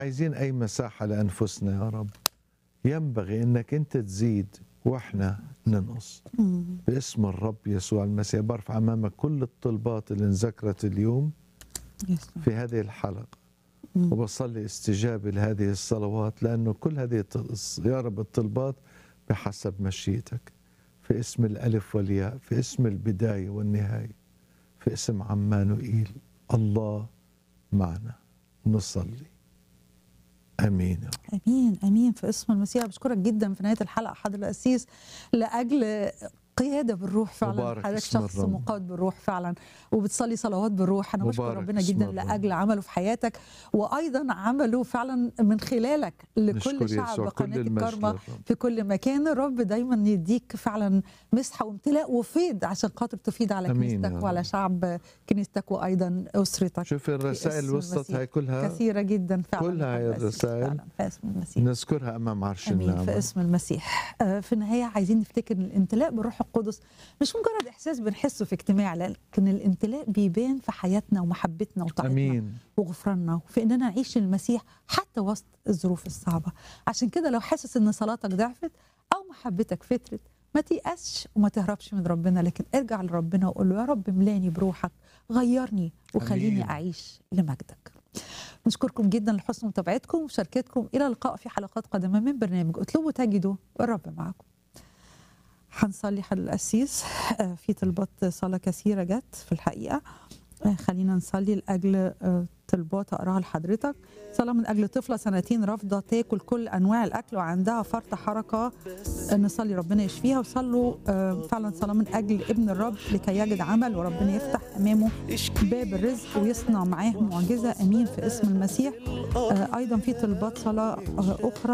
عايزين أي مساحة لأنفسنا يا رب ينبغي أنك أنت تزيد وإحنا ننقص باسم الرب يسوع المسيح برفع أمامك كل الطلبات اللي انذكرت اليوم يسوع. في هذه الحلقة وبصلي استجابة لهذه الصلوات لأنه كل هذه الط- يا رب الطلبات بحسب مشيئتك في اسم الألف والياء في اسم البداية والنهاية في اسم عمانوئيل الله معنا نصلي امين يا رب. امين امين في اسم المسيح بشكرك جدا في نهايه الحلقه حضر القسيس لاجل قياده بالروح فعلا مبارك حضرتك اسم شخص الرب. مقاد بالروح فعلا وبتصلي صلوات بالروح انا بشكر مبارك ربنا اسم جدا الرب. لاجل عمله في حياتك وايضا عمله فعلا من خلالك نشكر لكل شعب يسوع كل قناه المجد الكرمه للرب. في كل مكان الرب دايما يديك فعلا مسحه وامتلاء وفيض عشان خاطر تفيض على أمين يا كنيستك رب. وعلى شعب كنيستك وايضا اسرتك شوف الرسائل باسم وصلت المسيح. هاي كلها كثيره جدا فعلا كلها هاي حضر القسيس الرسائل فعلا في اسم المسيح نذكرها امام عرش امين في النعمه اسم المسيح آه، في النهايه عايزين نفتكر ان الامتلاء بالروح القدس مش مجرد احساس بنحسه في اجتماع لكن الامتلاء بيبان في حياتنا ومحبتنا وطاعتنا امين وغفراننا وفي اننا نعيش المسيح حتى وسط الظروف الصعبه عشان كده لو حاسس ان صلاتك ضعفت او محبتك فترت ما تيأسش وما تهربش من ربنا لكن ارجع لربنا وقول له يا رب ملاني بروحك غيرني وخليني أمين. اعيش لمجدك نشكركم جدا لحسن متابعتكم ومشاركتكم الى اللقاء في حلقات قادمه من برنامج اطلبوا تجدوا والرب معكم هنصلي حل القسيس آه، في طلبات صلاه كثيره جت في الحقيقه آه، خلينا نصلي لاجل آه، طلبات اقراها لحضرتك صلاه من اجل طفله سنتين رافضه تاكل كل انواع الاكل وعندها فرط حركه آه، نصلي ربنا يشفيها وصلوا آه، فعلا صلاه من اجل ابن الرب لكي يجد عمل وربنا يفتح امامه باب الرزق ويصنع معاه معجزه امين في اسم المسيح آه، ايضا في طلبات صلاه آه، اخرى